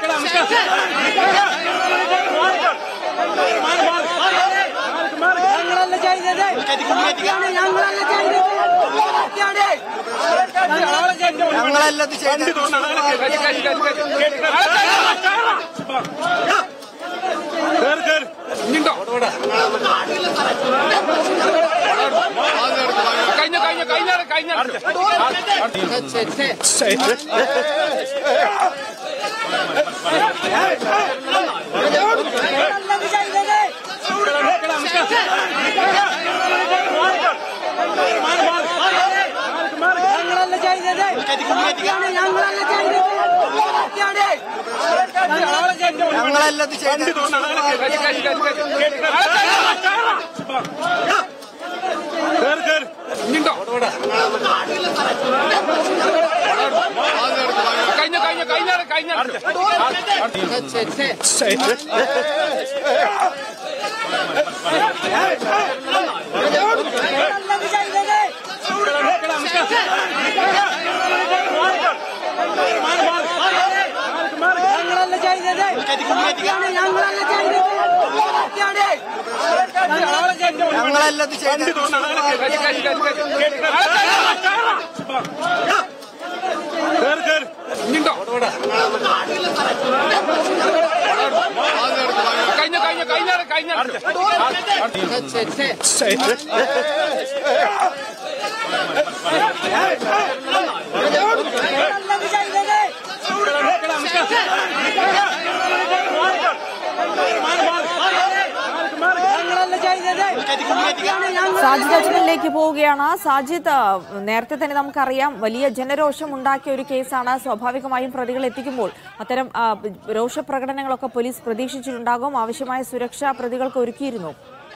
ഞങ്ങളല്ല ചെയ്തത് ഞങ്ങളല്ല ചെയ്തത് ഞങ്ങളല്ല ഇത് ചെയ്തത് കഴിഞ്ഞ കഴിഞ്ഞ കഴിഞ്ഞ കഴിഞ്ഞ ഞങ്ങളല്ല ചെയ്തത് ഞങ്ങളല്ല ചെയ്തത് ഞങ്ങളല്ല ചെയ്തത് ഞങ്ങളല്ല ഇത് ചെയ്തത് കഴിഞ്ഞ കഴിഞ്ഞ കഴിഞ്ഞ കഴിഞ്ഞ ഞങ്ങളല്ല ചെയ്തത് ഞങ്ങളല്ല ചെയ്തത് ഞങ്ങളല്ല ചെയ്തത് ഞങ്ങളല്ല ഇത് ചെയ്തത് കഴിഞ്ഞ കഴിഞ്ഞ കഴിഞ്ഞ കഴിഞ്ഞ ഞങ്ങളല്ല ചെയ്തത് ഞങ്ങളല്ല ചെയ്തത് സാജിദ് അജ്മലിലേക്ക് പോവുകയാണ് സാജിദ് ആ, നേരത്തെ തന്നെ നമുക്കറിയാം വലിയ ജനരോഷം ഉണ്ടാക്കിയ ഒരു കേസാണ് സ്വാഭാവികമായും പ്രതികൾ എത്തിക്കുമ്പോൾ അത്തരം ആ, രോഷപ്രകടനങ്ങളൊക്കെ പോലീസ് പ്രതീക്ഷിച്ചിട്ടുണ്ടാകും ആവശ്യമായ സുരക്ഷ പ്രതികൾക്ക് ഒരുക്കിയിരുന്നു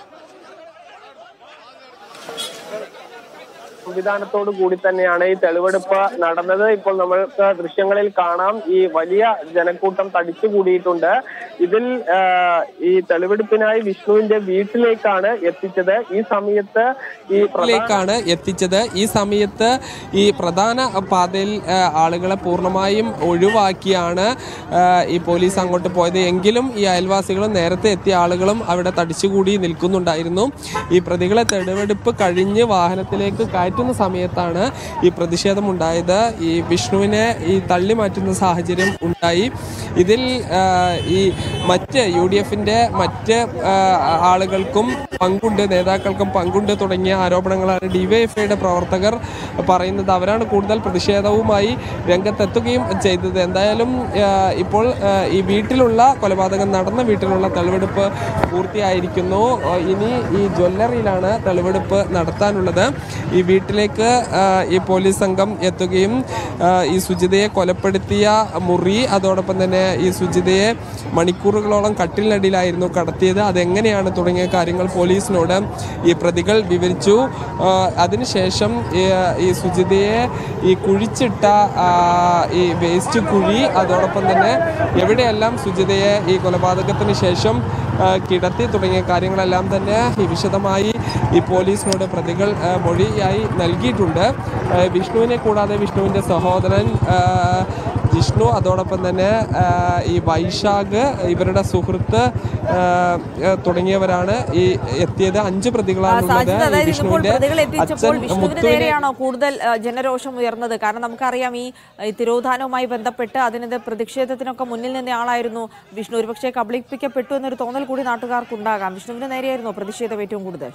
സംവിധാനത്തോടു കൂടി തന്നെയാണ് ഈ തെളിവെടുപ്പ് നടന്നത് ഇപ്പോൾ നമ്മൾക്ക് ദൃശ്യങ്ങളിൽ കാണാം ഈ വലിയ ജനക്കൂട്ടം തടിച്ചുകൂടിയിട്ടുണ്ട് ഇതിൽ ആ, ഈ തെളിവെടുപ്പിനായി വിഷ്ണുവിന്റെ വീട്ടിലേക്കാണ് എത്തിച്ചത് ഈ സമയത്ത് ഈ പ്രധാന ിലേക്കാണ് എത്തിച്ചത് ഈ സമയത്ത് ഈ പ്രധാന പാതയിൽ ആ, ആളുകളെ പൂർണ്ണമായും ഒഴിവാക്കിയാണ് ആ, ഈ പോലീസ് അങ്ങോട്ട് പോയത് എങ്കിലും ഈ അയൽവാസികളും നേരത്തെ എത്തിയ ആളുകളും അവിടെ തടിച്ചുകൂടി നിൽക്കുന്നുണ്ടായിരുന്നു ഈ പ്രതികളെ തെളിവെടുപ്പ് കഴിഞ്ഞ് വാഹനത്തിലേക്ക് കയറ്റുന്ന സമയത്താണ് ഈ പ്രതിഷേധം ഉണ്ടായത് ഈ വിഷ്ണുവിനെ ഈ തള്ളി മാറ്റുന്ന സാഹചര്യം ഉണ്ടായി ഇതിൽ ആ, ഈ മറ്റ് യു ഡി എഫിന്റെ മറ്റ് ആ, ആളുകൾക്കും പങ്കുണ്ട് നേതാക്കൾക്കും പങ്കുണ്ട് തുടങ്ങിയ ആരോപണങ്ങളാണ് ഡിവൈഎഫ്ഐയുടെ പ്രവർത്തകർ പറയുന്നത് അവരാണ് കൂടുതൽ പ്രതിഷേധവുമായി രംഗത്തെത്തുകയും ചെയ്തത് എന്തായാലും ആ, ഇപ്പോൾ ആ, ഈ വീട്ടിലുള്ള കൊലപാതകം നടന്ന വീട്ടിലുള്ള തെളിവെടുപ്പ് പൂർത്തിയായിരിക്കുന്നു ആ, ഇനി ഈ ജ്വല്ലറിയിലാണ് തെളിവെടുപ്പ് നടത്താനുള്ളത് ഈ വീട്ടിലേക്ക് ആ, ഈ പോലീസ് സംഘം എത്തുകയും ആ, ഈ സുജിതയെ കൊലപ്പെടുത്തിയ മുറി അതോടൊപ്പം തന്നെ ഈ സുജിതയെ മണിക്കൂറുകളോളം കട്ടിലിനടിയിലായിരുന്നു കടത്തിയത് അതെങ്ങനെയാണ് തുടങ്ങിയ കാര്യങ്ങൾ പോലീസിനോട് ഈ പ്രതികൾ വിവരിച്ചു ആ, അതിനുശേഷം ഈ, ഈ സുജിതയെ ഈ കുഴിച്ചിട്ട ആ, ഈ വേസ്റ്റ് കുഴി അതോടൊപ്പം തന്നെ എവിടെയെല്ലാം സുജിതയെ ഈ കൊലപാതകത്തിന് ശേഷം ആ, കിടത്തി തുടങ്ങിയ കാര്യങ്ങളെല്ലാം തന്നെ ഈ വിശദമായി ഈ പോലീസിനോട് പ്രതികൾ ആ, മൊഴിയായി നൽകിയിട്ടുണ്ട് ആ, വിഷ്ണുവിനെ കൂടാതെ വിഷ്ണുവിൻ്റെ സഹോദരൻ ആ, ജിഷ്ണു അതോടൊപ്പം തന്നെ ആ, ഈ വൈശാഖ് ഇവരുടെ സുഹൃത്ത് ആ, ആ, തുടങ്ങിയവരാണ് ഈ എത്തിയത് അഞ്ച് പ്രതികളാണുള്ളത് സാജിദ് ഈ അതായത് ഇതിപ്പോൾ വിഷ്ണുവിന്റെ പ്രതികൾ എത്തിച്ചപ്പോൾ അച്ഛൻ വിഷ്ണുവിന് മുത്തുവിനെ നേരെയാണോ കൂടുതൽ ആ, ജനരോഷം ഉയർന്നത് കാരണം നമുക്കറിയാം ഈ ഈ തിരോധാനവുമായി ബന്ധപ്പെട്ട് അതിനത് പ്രതിഷേധത്തിനൊക്കെ മുന്നിൽ നിന്ന ആളായിരുന്നു വിഷ്ണു ഒരുപക്ഷെ കബളിപ്പിക്കപ്പെട്ടു എന്നൊരു തോന്നൽ കൂടി നാട്ടുകാർക്കുണ്ടാകാം വിഷ്ണുവിന് നേരെയായിരുന്നോ പ്രതിഷേധം ഏറ്റവും കൂടുതൽ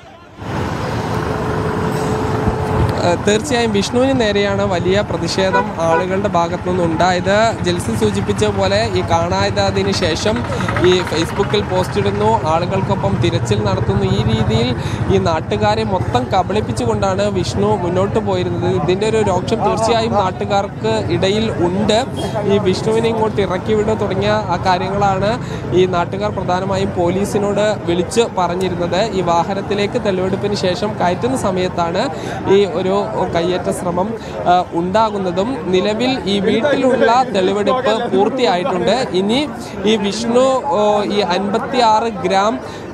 ഏഹ് തീർച്ചയായും വിഷ്ണുവിന് നേരെയാണ് വലിയ പ്രതിഷേധം ആളുകളുടെ ഭാഗത്തു നിന്നുണ്ടായത് ജെൽസി സൂചിപ്പിച്ച പോലെ ഈ കാണാതായതിനു ശേഷം ഈ ഫേസ്ബുക്കിൽ പോസ്റ്റ് ഇടുന്നു ആളുകൾക്കൊപ്പം തിരച്ചിൽ നടത്തുന്നു ഈ രീതിയിൽ ഈ നാട്ടുകാരെ മൊത്തം കബളിപ്പിച്ചുകൊണ്ടാണ് വിഷ്ണു മുന്നോട്ട് പോയിരുന്നത് ഇതിൻ്റെ ഒരു രോക്ഷം തീർച്ചയായും നാട്ടുകാർക്ക് ഇടയിൽ ഉണ്ട് ഈ വിഷ്ണുവിനെ ഇങ്ങോട്ട് ഇറക്കി വിടുക തുടങ്ങിയ ആ കാര്യങ്ങളാണ് ഈ നാട്ടുകാർ പ്രധാനമായും പോലീസിനോട് വിളിച്ച് പറഞ്ഞിരുന്നത് ഈ വാഹനത്തിലേക്ക് തെളിവെടുപ്പിന് ശേഷം കയറ്റുന്ന സമയത്താണ് ഈ ഒരു കയ്യേറ്റ ശ്രമം ആ, ഉണ്ടാകുന്നതും നിലവിൽ ഈ വീട്ടിലുള്ള തെളിവെടുപ്പ് പൂർത്തിയായിട്ടുണ്ട് ഇനി ഈ വിഷ്ണു ഓ, ഈ അൻപത്തി ആറ് ഗ്രാം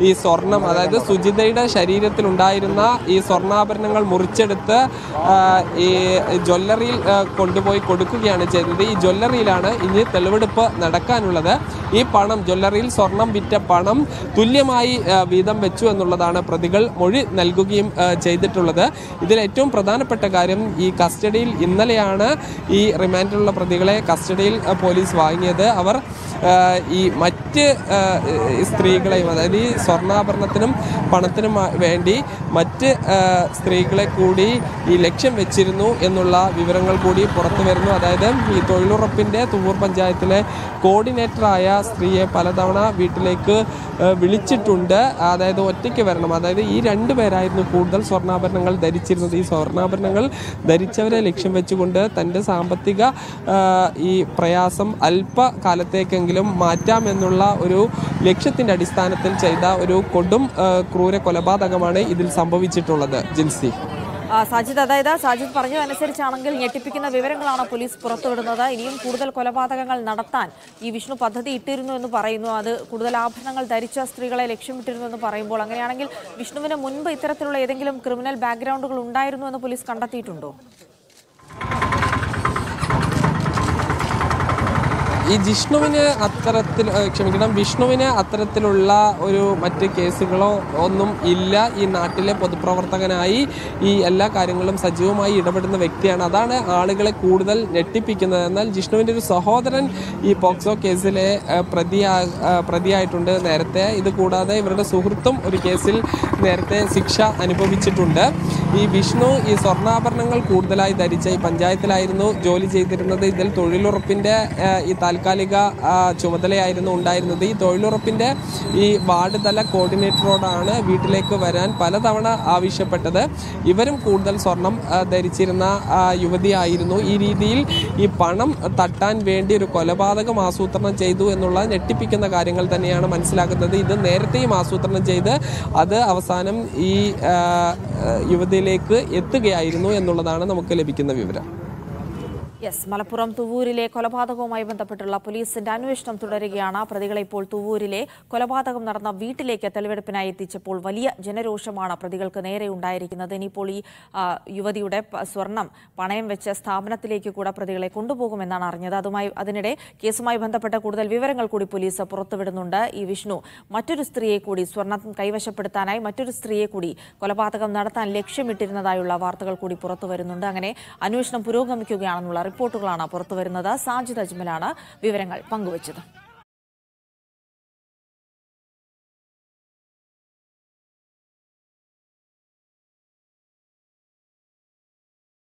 ഈ സ്വർണം അതായത് സുജിതയുടെ ശരീരത്തിലുണ്ടായിരുന്ന ഈ സ്വർണ്ണാഭരണങ്ങൾ മുറിച്ചെടുത്ത് ആ, ഈ ജ്വല്ലറിയിൽ ആ, കൊണ്ടുപോയി കൊടുക്കുകയാണ് ചെയ്തത് ഈ ജ്വല്ലറിയിലാണ് ഇനി തെളിവെടുപ്പ് നടക്കാനുള്ളത് ഈ പണം ജ്വല്ലറിയിൽ സ്വർണം വിറ്റ പണം തുല്യമായി ആ, വീതം വെച്ചു എന്നുള്ളതാണ് പ്രതികൾ മൊഴി നൽകുകയും ആ, ചെയ്തിട്ടുള്ളത് ഇതിൽ ഏറ്റവും പ്രധാനപ്പെട്ട കാര്യം ഈ കസ്റ്റഡിയിൽ ഇന്നലെയാണ് ഈ റിമാൻഡിലുള്ള പ്രതികളെ കസ്റ്റഡിയിൽ ആ, പോലീസ് വാങ്ങിയത് അവർ ആ, ഈ മറ്റ് ആ, സ്ത്രീകളെയും അതായത് ഈ സ്വർണ്ണാഭരണത്തിനും പണത്തിനും ആ- വേണ്ടി മറ്റ് ആ, സ്ത്രീകളെ കൂടി ഈ ലക്ഷ്യം വെച്ചിരുന്നു എന്നുള്ള വിവരങ്ങൾ കൂടി പുറത്തു വരുന്നു അതായത് ഈ തൊഴിലുറപ്പിൻ്റെ തുവൂർ പഞ്ചായത്തിലെ കോർഡിനേറ്ററായ സ്ത്രീയെ പലതവണ വീട്ടിലേക്ക് ആ, വിളിച്ചിട്ടുണ്ട് അതായത് ഒറ്റയ്ക്ക് വരണം അതായത് ഈ രണ്ടു പേരായിരുന്നു കൂടുതൽ സ്വർണ്ണാഭരണങ്ങൾ ധരിച്ചിരുന്നത് ഈ സ്വർണ്ണാഭരണങ്ങൾ ധരിച്ചവരെ ലക്ഷ്യം വെച്ചുകൊണ്ട് തൻ്റെ സാമ്പത്തിക ആ, ഈ പ്രയാസം അല്പകാലത്തേക്കെങ്കിലും മാറ്റാമെന്നുള്ള ഒരു ലക്ഷ്യത്തിൻ്റെ അടിസ്ഥാനത്തിൽ ചെയ്ത ഒരു കൊടും ആ, ക്രൂര കൊലപാതകമാണ് ഇതിൽ സംഭവിച്ചിട്ടുള്ളത് ജിൽസി ആ, സാജിദ് അതായത് സാജിദ് പറഞ്ഞതനുസരിച്ചാണെങ്കിൽ ഞെട്ടിപ്പിക്കുന്ന വിവരങ്ങളാണ് പോലീസ് പുറത്തുവിടുന്നത് ഇനിയും കൂടുതൽ കൊലപാതകങ്ങൾ നടത്താൻ ഈ വിഷ്ണു പദ്ധതി ഇട്ടിരുന്നു എന്ന് പറയുന്നു അത് കൂടുതൽ ആഭരണങ്ങൾ ധരിച്ച സ്ത്രീകളെ ലക്ഷ്യമിട്ടിരുന്നു എന്ന് പറയുമ്പോൾ അങ്ങനെയാണെങ്കിൽ വിഷ്ണുവിന് മുൻപ് ഇത്തരത്തിലുള്ള ഏതെങ്കിലും ക്രിമിനൽ ബാക്ക്ഗ്രൗണ്ടുകൾ ഉണ്ടായിരുന്നു എന്ന് പോലീസ് കണ്ടെത്തിയിട്ടുണ്ടോ ഈ ജിഷ്ണുവിന് അത്തരത്തിൽ ഏഹ് ക്ഷമിക്കണം വിഷ്ണുവിന് അത്തരത്തിലുള്ള ഒരു മറ്റ് കേസുകളോ ഒന്നും ഇല്ല ഈ നാട്ടിലെ പൊതുപ്രവർത്തകനായി ഈ എല്ലാ കാര്യങ്ങളും സജീവമായി ഇടപെടുന്ന വ്യക്തിയാണ് അതാണ് ആളുകളെ കൂടുതൽ ഞെട്ടിപ്പിക്കുന്നത് എന്നാൽ ജിഷ്ണുവിൻ്റെ ഒരു സഹോദരൻ ഈ പോക്സോ കേസിലെ ഏഹ് പ്രതിയാ ഏഹ് പ്രതിയായിട്ടുണ്ട് നേരത്തെ ഇത് കൂടാതെ ഇവരുടെ സുഹൃത്തും ഒരു കേസിൽ നേരത്തെ ശിക്ഷ അനുഭവിച്ചിട്ടുണ്ട് ഈ വിഷ്ണു ഈ സ്വർണ്ണാഭരണങ്ങൾ കൂടുതലായി ധരിച്ച ഈ പഞ്ചായത്തിലായിരുന്നു ജോലി ചെയ്തിരുന്നത് ഇതിൽ തൊഴിലുറപ്പിൻ്റെ ഏഹ്, ഈ താൽക്കാലിക ആ, ചുമതലയായിരുന്നു ഉണ്ടായിരുന്നത് ഈ തൊഴിലുറപ്പിൻ്റെ ഈ വാർഡ് തല കോർഡിനേറ്ററോടാണ് വീട്ടിലേക്ക് വരാൻ പലതവണ ആവശ്യപ്പെട്ടത് ഇവരും കൂടുതൽ സ്വർണം ആ, ധരിച്ചിരുന്ന ആ, യുവതിയായിരുന്നു ഈ രീതിയിൽ ഈ പണം തട്ടാൻ വേണ്ടി ഒരു കൊലപാതകം ആസൂത്രണം ചെയ്തു എന്നുള്ള ഞെട്ടിപ്പിക്കുന്ന കാര്യങ്ങൾ തന്നെയാണ് മനസ്സിലാക്കുന്നത് ഇത് നേരത്തെയും ആസൂത്രണം ചെയ്ത് അത് അവസാനം ഈ ആ, ആ, യുവതിയിലേക്ക് എത്തുകയായിരുന്നു എന്നുള്ളതാണ് നമുക്ക് ലഭിക്കുന്ന വിവരം യെസ് മലപ്പുറം തുവൂരിലെ കൊലപാതകവുമായി ബന്ധപ്പെട്ടുള്ള പോലീസിന്റെ അന്വേഷണം തുടരുകയാണ് പ്രതികളെ ഇപ്പോൾ തുവൂരിലെ കൊലപാതകം നടന്ന വീട്ടിലേക്ക് തെളിവെടുപ്പിനായി എത്തിച്ചപ്പോൾ വലിയ ജനരോഷമാണ് പ്രതികൾക്ക് നേരെ ഉണ്ടായിരിക്കുന്നത് ഇനിയിപ്പോൾ ഈ ആ, യുവതിയുടെ പ- സ്വർണം പണയം വെച്ച സ്ഥാപനത്തിലേക്ക് കൂടെ പ്രതികളെ കൊണ്ടുപോകുമെന്നാണ് അറിഞ്ഞത് അതുമായി അതിനിടെ കേസുമായി ബന്ധപ്പെട്ട കൂടുതൽ വിവരങ്ങൾ കൂടി പോലീസ് പുറത്തുവിടുന്നുണ്ട് ഈ വിഷ്ണു മറ്റൊരു സ്ത്രീയെ കൂടി സ്വർണം കൈവശപ്പെടുത്താനായി മറ്റൊരു സ്ത്രീയെ കൂടി കൊലപാതകം നടത്താൻ ലക്ഷ്യമിട്ടിരുന്നതായുള്ള വാർത്തകൾ കൂടി പുറത്തു വരുന്നുണ്ട് അങ്ങനെ അന്വേഷണം പുരോഗമിക്കുകയാണെന്നുള്ള റിപ്പോർട്ടുകളാണ് പുറത്തുവരുന്നത് സാജിദ് അജ്മലാണ് വിവരങ്ങൾ പങ്കുവച്ചത്